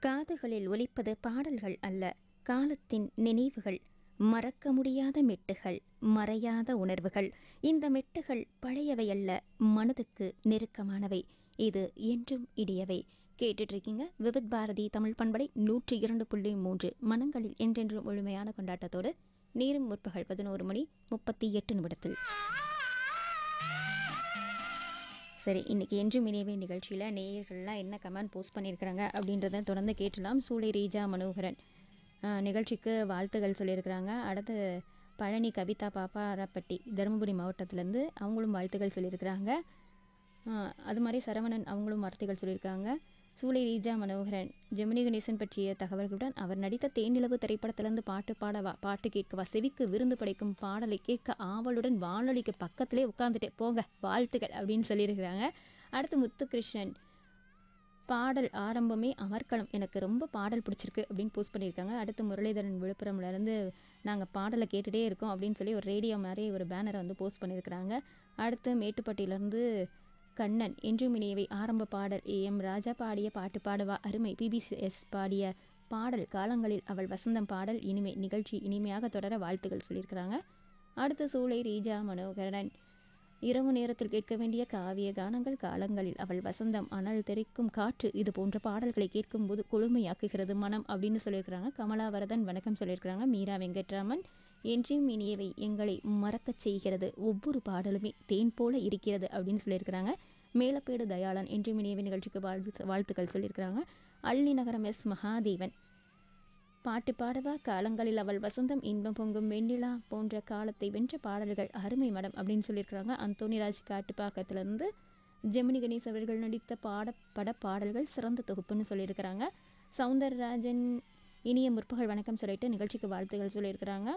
காதுகளில் ஒலிப்பது பாடல்கள் அல்ல காலத்தின் நினைவுகள் மறக்க முடியாத மெட்டுகள் மறையாத உணர்வுகள் இந்த மெட்டுகள் பழையவை அல்ல மனதுக்கு நெருக்கமானவை இது என்றும் இடியவை கேட்டுட்டு இருக்கீங்க விவித் பாரதி தமிழ் பண்படை நூற்றி இரண்டு புள்ளி மூன்று மனங்களில் என்றென்றும் முழுமையான கொண்டாட்டத்தோடு நேரும் முற்பகல் பதினோரு மணி முப்பத்தி எட்டு நிமிடத்தில் சரி இன்னைக்கு என்றும் இணைவே நிகழ்ச்சியில் நேயர்கள்லாம் என்ன கமெண்ட் போஸ்ட் பண்ணியிருக்கிறாங்க அப்படின்றத தொடர்ந்து கேட்டலாம் சூளை ரீஜா மனோகரன் ஆஹ், நிகழ்ச்சிக்கு வாழ்த்துகள் சொல்லியிருக்கிறாங்க அடுத்து பழனி கவிதா பாப்பாரப்பட்டி தருமபுரி மாவட்டத்திலேருந்து அவங்களும் வாழ்த்துக்கள் சொல்லியிருக்கிறாங்க ஆஹ், அது மாதிரி சரவணன் அவங்களும் வார்த்தைகள் சொல்லியிருக்காங்க சூளை ரீஜா மனோகரன் ஜெமினி கணேசன் பற்றிய தகவல்களுடன் அவர் நடித்த தேனிலவு திரைப்படத்திலிருந்து பாட்டு பாடவா பாட்டு கேட்கவா செவிக்கு விருந்து படைக்கும் பாடலை கேட்க ஆவலுடன் வானொலிக்கு பக்கத்திலே உட்காந்துட்டே போங்க வாழ்த்துக்கள் அப்படின்னு சொல்லியிருக்கிறாங்க அடுத்து முத்துகிருஷ்ணன் பாடல் ஆரம்பமே அமர்க்களம் எனக்கு ரொம்ப பாடல் பிடிச்சிருக்கு அப்படின்னு போஸ்ட் பண்ணியிருக்காங்க அடுத்து முரளிதரன் விழுப்புரம்லேருந்து நாங்கள் பாடலை கேட்டுகிட்டே இருக்கோம் அப்படின்னு சொல்லி ஒரு ரேடியோ மாதிரி ஒரு பேனரை வந்து போஸ்ட் பண்ணியிருக்கிறாங்க அடுத்து மேட்டுப்பட்டியிலேருந்து கண்ணன் என்றும் இனியவை ஆரம்ப பாடல் ஏ எம் ராஜா பாடிய பாட்டு பாடவா அருமை பிபிஎஸ் பாடிய பாடல் காலங்களில் அவள் வசந்தம் பாடல் இனிமை நிகழ்ச்சி இனிமையாக தொடர வாழ்த்துக்கள் சொல்லியிருக்கிறாங்க அடுத்து சூளை ரீஜா மனோகரன் இரவு நேரத்தில் கேட்க வேண்டிய காவிய கானங்கள் காலங்களில் அவள் வசந்தம் அனல் தெரிக்கும் காற்று இது போன்ற பாடல்களை கேட்கும்போது குளுமையாக்குகிறது மனம் அப்படின்னு சொல்லியிருக்கிறாங்க கமலாவரதன் வணக்கம் சொல்லியிருக்கிறாங்க மீரா வெங்கட்ராமன் என்றும் இனியவை எங்களை மறக்கச் செய்கிறது ஒவ்வொரு பாடலுமே தேன் போல இருக்கிறது அப்படின்னு சொல்லியிருக்கிறாங்க மேலப்பேடு தயாளன் என்றும் இனியவை நிகழ்ச்சிக்கு வாழ்த்து வாழ்த்துக்கள் சொல்லியிருக்கிறாங்க அள்ளி நகரம் எஸ் மகாதேவன் பாட்டு பாடவா காலங்களில் அவள் வசந்தம் இன்பம் பொங்கும் வெண்ணிலா போன்ற காலத்தை வென்ற பாடல்கள் அருமை மடம் அப்படின்னு சொல்லியிருக்கிறாங்க அந்தோனிராஜ் காட்டுப்பாக்கத்திலிருந்து ஜெமினி கணேஷ் அவர்கள் நடித்த பாட பட பாடல்கள் சிறந்த தொகுப்புன்னு சொல்லியிருக்கிறாங்க சவுந்தரராஜன் இனிய முற்பகல் வணக்கம் சொல்லிட்டு நிகழ்ச்சிக்கு வாழ்த்துகள் சொல்லியிருக்கிறாங்க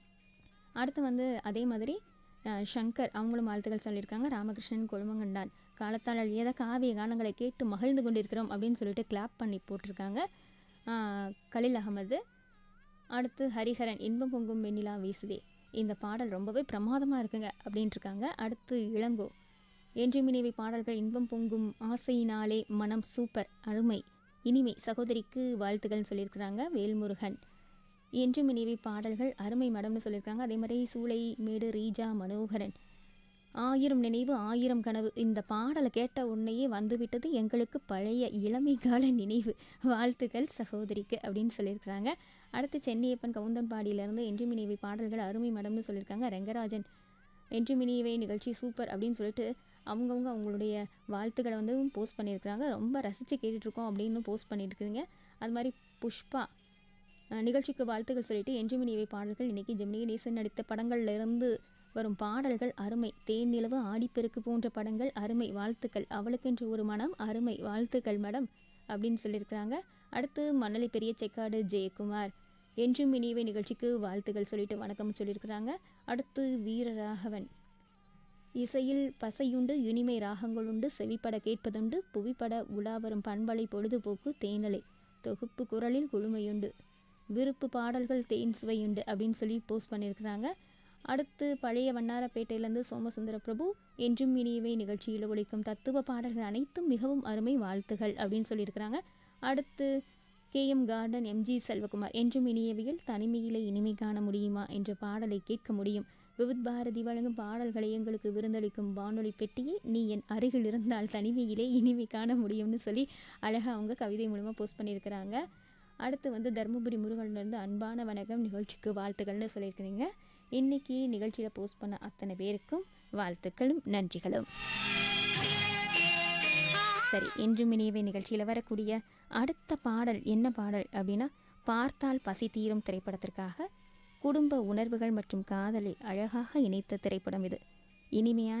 அடுத்து வந்து அதே மாதிரி அஹ், சங்கர் அவங்களும் வாழ்த்துக்கள் சொல்லியிருக்காங்க ராமகிருஷ்ணன் கொழுமங்கண்டான் காலத்தால் அழியாத காவிய கானங்களை கேட்டு மகிழ்ந்து கொண்டிருக்கிறோம் அப்படின்னு சொல்லிட்டு கிளாப் பண்ணி போட்டிருக்காங்க அஹ், கலில் அகமது அடுத்து ஹரிஹரன் இன்பம் பொங்கும் வெண்ணிலா வீசுதே இந்த பாடல் ரொம்பவே பிரமாதமாக இருக்குங்க அப்படின்ட்டு இருக்காங்க அடுத்து இளங்கோ என்றும் இனிவை பாடல்கள் இன்பம் பொங்கும் ஆசையினாலே மனம் சூப்பர் அருமை இனிமை சகோதரிக்கு வாழ்த்துக்கள் சொல்லியிருக்கிறாங்க வேல்முருகன் என்றும் இனிவை பாடல்கள் அருமை மடம்னு சொல்லியிருக்காங்க அதே மாதிரி சூளை மேடு ரீஜா மனோகரன் ஆயிரம் நினைவு ஆயிரம் கனவு இந்த பாடலை கேட்ட உடனேயே வந்துவிட்டது எங்களுக்கு பழைய இளமை கால நினைவு வாழ்த்துக்கள் சகோதரிக்கு அப்படின்னு சொல்லியிருக்கிறாங்க அடுத்து சென்னியப்பன் கவுந்தன்பாடியிலேருந்து என்றும் இனிவை பாடல்கள் அருமை மடம்னு சொல்லியிருக்காங்க ரெங்கராஜன் என்றும் இனியவை நிகழ்ச்சி சூப்பர் அப்படின்னு சொல்லிட்டு அவங்கவுங்க அவங்களுடைய வாழ்த்துக்களை வந்து போஸ்ட் பண்ணியிருக்கிறாங்க ரொம்ப ரசித்து கேட்டுட்ருக்கோம் அப்படின்னு போஸ்ட் பண்ணியிருக்கிறீங்க அது மாதிரி புஷ்பா அஹ், நிகழ்ச்சிக்கு வாழ்த்துக்கள் சொல்லிட்டு என்றும் இனியவை பாடல்கள் இன்றைக்கி ஜெமினி கணேசன் நடித்த படங்கள்ல இருந்து வரும் பாடல்கள் அருமை தேன் நிலவு ஆடிப்பெருக்கு போன்ற படங்கள் அருமை வாழ்த்துக்கள் அவளுக்கென்று ஒரு மனம் அருமை வாழ்த்துக்கள் மேடம் அப்படின்னு சொல்லியிருக்கிறாங்க அடுத்து மணலி பெரிய செக்காடு ஜெயக்குமார் என்றும் இனியவை நிகழ்ச்சிக்கு வாழ்த்துக்கள் சொல்லிட்டு வணக்கம் சொல்லியிருக்கிறாங்க அடுத்து வீரராகவன் இசையில் பசையுண்டு இனிமை ராகங்களுண்டு செவிப்பட கேட்பதுண்டு புவிப்பட உலாவரும் பண்பலை பொழுதுபோக்கு தேனலை தொகுப்பு குரலில் குழுமையுண்டு விருப்பு பாடல்கள் தேன் சுவையுண்டு அப்படின்னு சொல்லி போஸ்ட் பண்ணியிருக்கிறாங்க அடுத்து பழைய வண்ணாரப்பேட்டையிலேருந்து சோமசுந்தர பிரபு என்றும் இனியவை நிகழ்ச்சியில் ஒலிக்கும் தத்துவ பாடல்கள் அனைத்தும் மிகவும் அருமை வாழ்த்துகள் அப்படின்னு சொல்லியிருக்கிறாங்க அடுத்து கேஎம் கார்டன் எம்ஜி செல்வகுமார் என்றும் இனியவையில் தனிமையிலே இனிமை காண முடியுமா என்ற பாடலை கேட்க முடியும் விவித் பாரதி வழங்கும் பாடல்களை எங்களுக்கு விருந்தளிக்கும் வானொலி பெட்டியை நீ என் அருகில் இருந்தால் தனிமையிலே இனிமை காண முடியும்னு சொல்லி அழகாக அவங்க கவிதை மூலமாக போஸ்ட் பண்ணியிருக்கிறாங்க அடுத்து வந்து தருமபுரி முருகன்லேருந்து அன்பான வணக்கம் நிகழ்ச்சிக்கு வாழ்த்துக்கள்னு சொல்லியிருக்கிறீங்க இன்னைக்கு நிகழ்ச்சியில் போஸ்ட் பண்ண அத்தனை பேருக்கும் வாழ்த்துக்களும் நன்றிகளும் சரி என்றும் இனியவை நிகழ்ச்சியில் வரக்கூடிய அடுத்த பாடல் என்ன பாடல் அப்படின்னா பார்த்தால் பசி தீரும் திரைப்படத்திற்காக குடும்ப உணர்வுகள் மற்றும் காதலை அழகாக இணைத்த திரைப்படம் இது இனிமையான